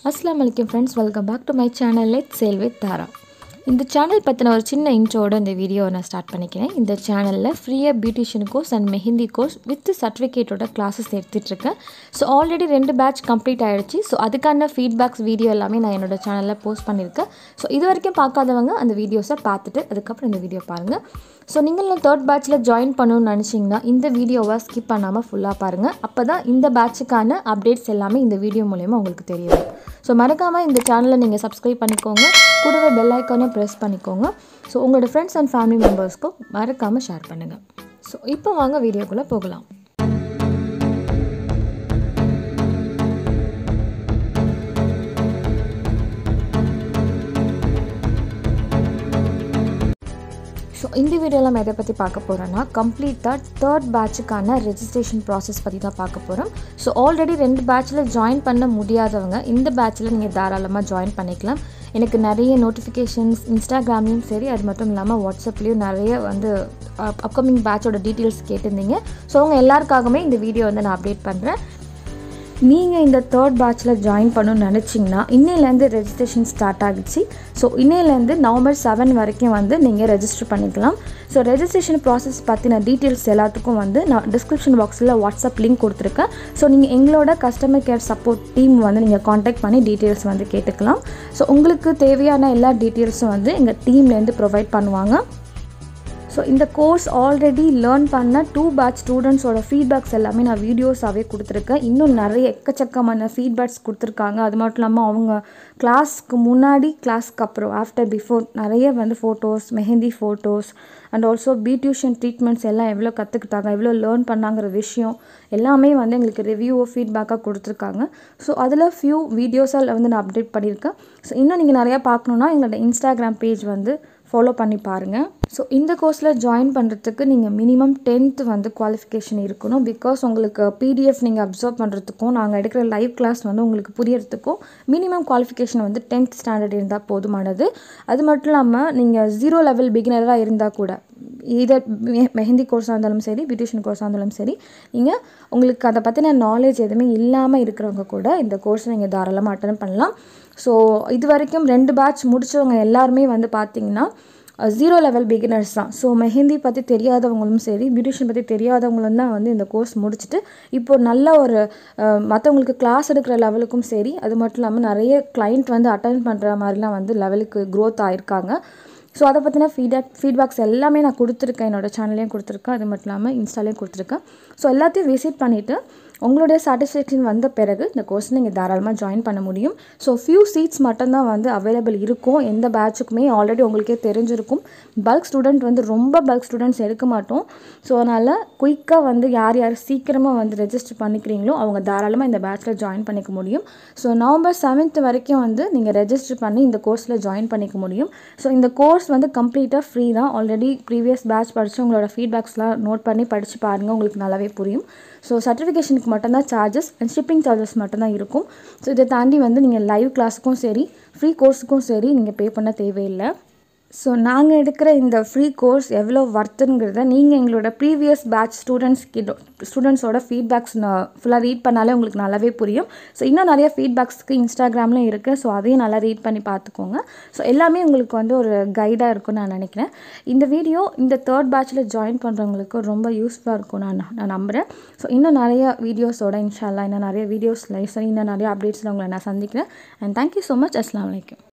அஸ்லாம் வலைக்கம் friends welcome back to my channel let sail with Thara இந்த சேனல் பற்றின ஒரு சின்ன இன்ட்ரோட இந்த வீடியோவை நான் ஸ்டார்ட் பண்ணிக்கிறேன் இந்த சேனலில் ஃப்ரீயாக beautician course and mehndi course with சர்டிஃபிகேட்டோட கிளாஸஸ் எடுத்துகிட்ருக்கேன் ஸோ ஆல்ரெடி ரெண்டு பேட்ச் கம்ப்ளீட் ஆகிடுச்சு ஸோ அதுக்கான ஃபீட்பேக்ஸ் வீடியோ எல்லாமே நான் என்னோட சேனலில் போஸ்ட் பண்ணியிருக்கேன் ஸோ இது வரைக்கும் பார்க்காதவங்க அந்த வீடியோஸை பார்த்துட்டு அதுக்கப்புறம் இந்த வீடியோ பாருங்கள் ஸோ நீங்கள் தேர்ட் பேட்ச்சில் ஜாயின் பண்ணணும்னு நினச்சிங்கன்னா இந்த வீடியோவை ஸ்கிப் பண்ணாமல் ஃபுல்லாக பாருங்கள் அப்போ தான் இந்த பேட்சுக்கான அப்டேட்ஸ் எல்லாமே இந்த வீடியோ மூலயமா உங்களுக்கு தெரியும் ஸோ மறக்காமல் இந்த சேனலை நீங்கள் சப்ஸ்கிரைப் பண்ணிக்கோங்க கூடவே பெல் ஐக்கானை ப்ரெஸ் பண்ணிக்கோங்க ஸோ உங்களோட ஃப்ரெண்ட்ஸ் அண்ட் ஃபேமிலி மெம்பர்ஸ்க்கும் மறக்காமல் ஷேர் பண்ணுங்கள் ஸோ இப்போ வாங்க வீடியோக்குள்ளே போகலாம் ஸோ இந்த வீடியோவில் நம்ம எதை பற்றி பார்க்க போகிறோன்னா கம்ப்ளீட்டாக தேர்ட் பேட்சுக்கான ரெஜிஸ்ட்ரேஷன் ப்ராசஸ் பற்றி தான் பார்க்க போகிறோம் ஸோ ஆல்ரெடி ரெண்டு பேட்சில் ஜாயின் பண்ண முடியாதவங்க இந்த பேட்சில் நீங்கள் தாராளமாக ஜாயின் பண்ணிக்கலாம் எனக்கு நிறைய நோட்டிஃபிகேஷன்ஸ் இன்ஸ்டாகிராம்லேயும் சரி அது மட்டும் இல்லாமல் வாட்ஸ்அப்லேயும் நிறைய வந்து அப்கமிங் பேட்சோட டீட்டெயில்ஸ் கேட்டிருந்தீங்க ஸோ அவங்க எல்லாருக்காகவுமே இந்த வீடியோ வந்து நான் அப்டேட் பண்ணுறேன் நீங்கள் இந்த தேர்ட் பேட்சில் ஜாயின் பண்ணணும்னு நினச்சிங்கன்னா இன்னையிலேருந்து ரெஜிஸ்ட்ரேஷன் ஸ்டார்ட் ஆகிடுச்சு ஸோ இன்னையிலேருந்து நவம்பர் செவன் வரைக்கும் வந்து நீங்கள் ரெஜிஸ்டர் பண்ணிக்கலாம் ஸோ ரெஜிஸ்ட்ரேஷன் ப்ராசஸ் பற்றின டீட்டெயில்ஸ் எல்லாத்துக்கும் வந்து நான் டிஸ்கிரிப்ஷன் பாக்ஸில் வாட்ஸ்அப் லிங்க் கொடுத்துருக்கேன் ஸோ நீங்கள் எங்களோட கஸ்டமர் கேர் சப்போர்ட் டீம் வந்து நீங்கள் காண்டாக்ட் பண்ணி டீட்டெயில்ஸ் வந்து கேட்டுக்கலாம் ஸோ உங்களுக்கு தேவையான எல்லா டீட்டெயில்ஸும் வந்து எங்கள் டீம்லேருந்து ப்ரொவைட் பண்ணுவாங்க ஸோ இந்த கோர்ஸ் ஆல்ரெடி லேர்ன் பண்ண டூ பேட்ச் ஸ்டூடெண்ட்ஸோட ஃபீட்பேக்ஸ் எல்லாமே நான் வீடியோஸாகவே கொடுத்துருக்கேன் இன்னும் நிறைய எக்கச்சக்கமான ஃபீட்பேக்ஸ் கொடுத்துருக்காங்க அது மட்டும் இல்லாமல் அவங்க கிளாஸ்க்கு முன்னாடி கிளாஸ்க்கு அப்புறம் ஆஃப்டர் பிஃபோர் நிறைய வந்து photos mehndi photos and also beautician treatments எல்லாம் எவ்வளோ கற்றுக்கிட்டாங்க எவ்வளோ லேர்ன் பண்ணாங்கிற விஷயம் எல்லாமே வந்து எங்களுக்கு ரிவ்யூவோ ஃபீட்பேக்காக கொடுத்துருக்காங்க ஸோ அதில் ஃபியூ வீடியோஸால் வந்து நான் அப்டேட் பண்ணியிருக்கேன் ஸோ இன்னும் நீங்கள் நிறையா பார்க்கணுன்னா எங்களோட இன்ஸ்டாகிராம் பேஜ் வந்து ஃபாலோ பண்ணி பாருங்கள் ஸோ இந்த கோர்ஸில் ஜாயின் பண்ணுறதுக்கு நீங்கள் மினிமம் டென்த்து வந்து குவாலிஃபிகேஷன் இருக்கணும் பிகாஸ் உங்களுக்கு பிடிஎஃப் நீங்கள் அப்சர்வ் பண்ணுறதுக்கும் நாங்கள் எடுக்கிற லைவ் கிளாஸ் வந்து உங்களுக்கு புரியறதுக்கும் மினிமம் குவாலிஃபிகேஷன் வந்து டென்த் ஸ்டாண்டர்ட் இருந்தால் போதுமானது அது மட்டும் இல்லாமல் நீங்கள் ஜீரோ லெவல் பிகினராக இருந்தால் கூட இதர் மெஹந்தி கோர்ஸாக இருந்தாலும் சரி பியூட்டிஷியன் கோர்ஸாக இருந்தாலும் சரி நீங்கள் உங்களுக்கு அதை பற்றின நாலேஜ் எதுவுமே இல்லாமல் இருக்கிறவங்க கூட இந்த கோர்ஸை நீங்கள் தாராளமாக அட்டன் பண்ணலாம் ஸோ இது வரைக்கும் ரெண்டு பேட்ச் முடித்தவங்க எல்லாருமே வந்து பார்த்திங்கன்னா ஜீரோ லெவல் பிகினர்ஸ் தான் ஸோ மெஹந்தி பற்றி தெரியாதவங்களும் சரி பியூட்டிஷியன் பற்றி தெரியாதவங்களும் தான் வந்து இந்த கோர்ஸ் முடிச்சுட்டு இப்போ நல்ல ஒரு மற்றவங்களுக்கு கிளாஸ் எடுக்கிற லெவலுக்கும் சரி அது மட்டும் இல்லாமல் நிறைய கிளைண்ட் வந்து அட்டன் பண்ணுற மாதிரிலாம் வந்து லெவலுக்கு க்ரோத் ஆகிருக்காங்க ஸோ அதை பற்றின ஃபீட்பேக் ஃபீட்பேக்ஸ் எல்லாமே நான் கொடுத்துருக்கேன் என்னோடய சேனல்லையும் கொடுத்துருக்கேன் அது மட்டும் இல்லாமல் இன்ஸ்டாலையும் கொடுத்துருக்கேன் ஸோ எல்லாத்தையும் விசிட் பண்ணிவிட்டு உங்களுடைய சாட்டிஸ்ஃபேக்ஷன் வந்த பிறகு இந்த கோர்ஸ் நீங்கள் தாராளமாக ஜாயின் பண்ண முடியும் ஸோ ஃபியூ சீட்ஸ் மட்டும்தான் வந்து அவைலபிள் இருக்கும் எந்த பேட்சுக்குமே ஆல்ரெடி உங்களுக்கே தெரிஞ்சிருக்கும் பல்க் ஸ்டூடெண்ட் வந்து ரொம்ப பல்க் ஸ்டூடெண்ட்ஸ் எடுக்க மாட்டோம் ஸோ அதனால் குயிக்காக வந்து யார் யார் சீக்கிரமாக வந்து ரெஜிஸ்டர் பண்ணிக்கிறீங்களோ அவங்க தாராளமாக இந்த பேட்சில் ஜாயின் பண்ணிக்க முடியும் ஸோ நவம்பர் செவன்த் வரைக்கும் வந்து நீங்கள் ரெஜிஸ்டர் பண்ணி இந்த கோர்ஸில் ஜாயின் பண்ணிக்க முடியும் ஸோ இந்த கோர்ஸ் வந்து கம்ப்ளீட்டாக ஃப்ரீ தான் ஆல்ரெடி ப்ரீவியஸ் பேட்ச் படித்து உங்களோட ஃபீட்பேக்ஸ்லாம் நோட் பண்ணி படித்து பாருங்கள் உங்களுக்கு நல்லாவே புரியும் ஸோ சர்டிஃபிகேஷனுக்கு மட்டும்தான் சார்ஜஸ் அண்ட் ஷிப்பிங் சார்ஜஸ் மட்டும்தான் இருக்கும் ஸோ இதை தாண்டி வந்து நீங்கள் லைவ் கிளாஸுக்கும் சரி ஃப்ரீ கோர்ஸுக்கும் சரி நீங்கள் பே பண்ண தேவையில்லை ஸோ நாங்கள் எடுக்கிற இந்த ஃப்ரீ கோர்ஸ் எவ்வளோ ஒர்த்துங்கிறத நீங்கள் எங்களோட ப்ரீவியஸ் பேட்ச் ஸ்டூடெண்ட்ஸ் கிட்ட ஸ்டூடெண்ட்ஸோட ஃபீட்பேக்ஸ் ஃபுல்லாக ரீட் பண்ணாலே உங்களுக்கு நல்லாவே புரியும் ஸோ இன்னும் நிறைய ஃபீட்பேக்ஸ்க்கு இன்ஸ்டாகிராம்லையும் இருக்குது ஸோ அதையும் நல்லா ரீட் பண்ணி பார்த்துக்கோங்க ஸோ எல்லாமே உங்களுக்கு வந்து ஒரு கைடாக இருக்கும்னு நான் நினைக்கிறேன் இந்த வீடியோ இந்த தேர்ட் பேட்சில் ஜாயின் பண்ணுறவங்களுக்கு ரொம்ப யூஸ்ஃபுல்லாக இருக்கும் நான் நான் நம்புகிறேன் ஸோ இன்னும் நிறைய வீடியோஸோட இன்ஷால்லா இன்னும் நிறைய வீடியோஸில் இன்னும் நிறைய அப்டேட்ஸில் உங்களை நான் சந்திக்கிறேன் அண்ட் தேங்க்யூ ஸோ மச் அஸ்லாம் வலைக்கம்